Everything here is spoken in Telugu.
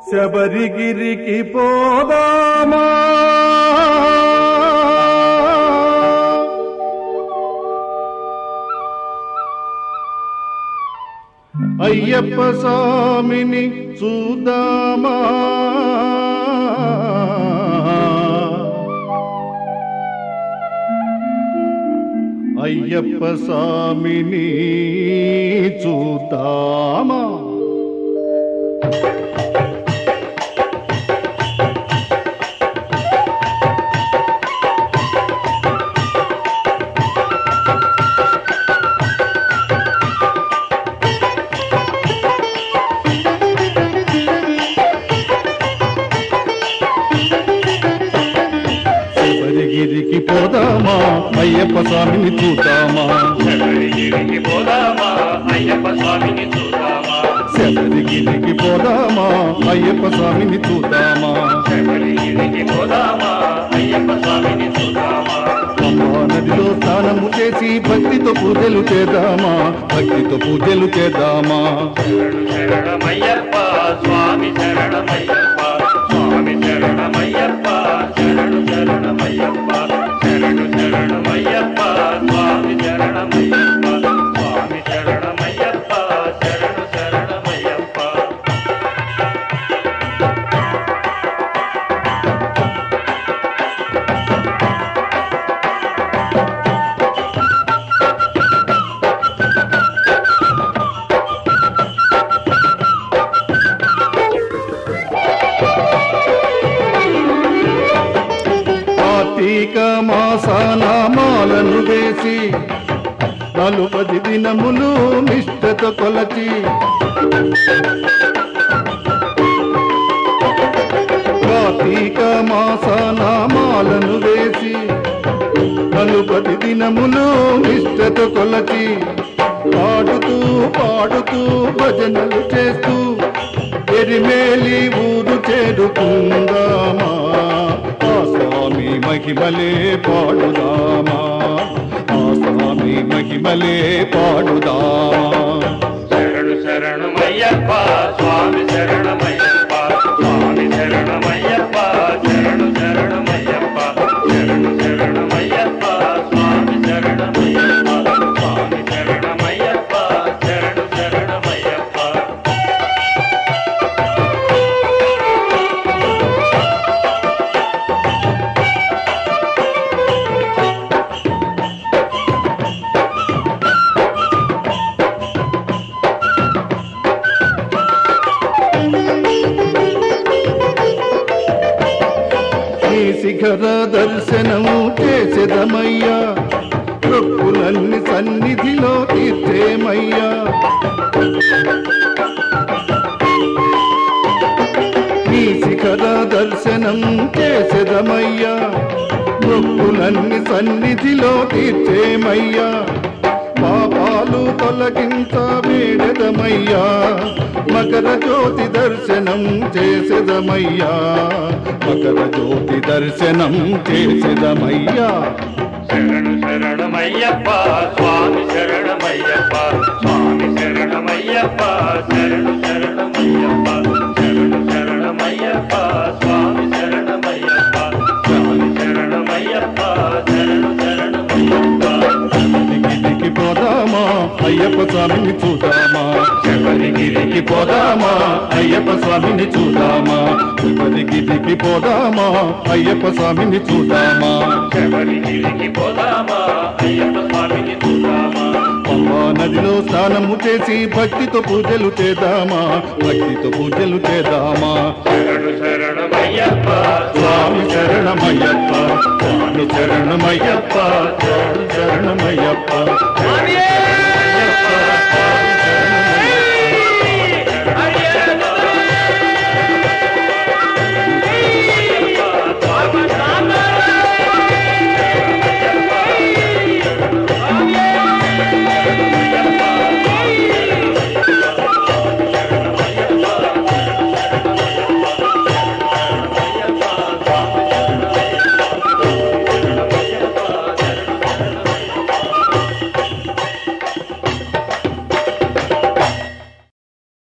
శబరిగిరికి పోదామా అయ్యప్ప స్వామిని చూద్దామా అయ్యప్ప స్వామిని చూద్దామా శబరిగిరికి పోదామా అయ్యప్ప స్వామిని చూద్దామా శబరిగిరికి పోదామా అయ్యప్ప స్వామిని చూద్దామా శబరిగిరికి పోదామా అయ్యప్ప స్వామిని చూద్దామా శబరిగిరికి పోదామా అయ్యప్ప స్వామిని చూద్దామా పంబా నదిలో స్నానము చేసి భక్తితో పూజలు చేద్దామా భక్తితో పూజలు చేద్దామా శరణు శరణమయ్యప్ప స్వామి శరణమయ్యప్ప స్వామి శరణమయ్యప్ప శరణు శరణమయ్యప్ప శరణు శరణమయ్యప్ప స్వామి శరణమయ్యప్ప స్వామి శరణమయ్యప్ప శరణు శరణమయ్యప్ప కార్తీక మాసానామాలను వేసి నలుపది దినములు నిష్ఠతో కొలచి కార్తీక మాసానామాలను వేసి నలుపది దినములు నిష్ఠతో కొలచి పాడుతూ పాడుతూ భజనలు చేస్తూ ఎరిమేలి ఊరు చేరుకుందామా ఆ స్వామి మహిమలే పాడుదామా ఆ స్వామి మహిమలే పాడుదామా శరణు శరణమయ్యప్ప స్వామి శరణమయ్యప్ప స్వామి శరణమయ్యప్ప శరణు శరణమయ్యప్ప శరణు శరణమయ్యప్ప స్వామి శరణమయ్యప్ప స్వామి శరణమయ్యప్ప శరణు శరణమయ్యప్ప నీ శిఖర దర్శనము చేసేదమయ్యా ప్రొక్కులన్ని సన్నిధిలో తీర్చేమయ్యా నీ శిఖర దర్శనం చేసేదమయ్యా ప్రొక్కులన్ని సన్నిధిలో తీర్చేమయ్యా పాపాలు తొలగించ వేడదమయ్యా మకర జ్యోతి దర్శనం చేసేదమయ్యా మకర జ్యోతి దర్శనం చేసేదమయ్యా శరణు శరణమయ్యప్ప స్వామి శరణమయ్యప్ప స్వామి శరణమయ్యప్ప శరణు శరణమయ్యప్ప శరణు శరణమయ్యప్ప స్వామి శరణమయ్యప్ప స్వామి శరణమయ్యప్ప శరణు శరణమయ్యప్ప దిగి పోదామా అయ్యప్ప స్వామిని చూద్దామా శబరిగిరికి పోదామా అయ్యప్ప స్వామిని చూద్దామా శబరికి దిగి పోదామా అయ్యప్ప స్వామిని చూద్దామా శబరిగిరికి పోదామా అయ్యప్ప స్వామిని చూద్దామా పంబా నదిలో స్నానము చేసి భక్తితో పూజలు చేద్దామా భక్తితో పూజలు చేద్దామా శరణు శరణమయ్యప్ప స్వామి శరణమయ్యప్ప స్వామి శరణమయ్యప్ప శరణు శరణమయ్యప్ప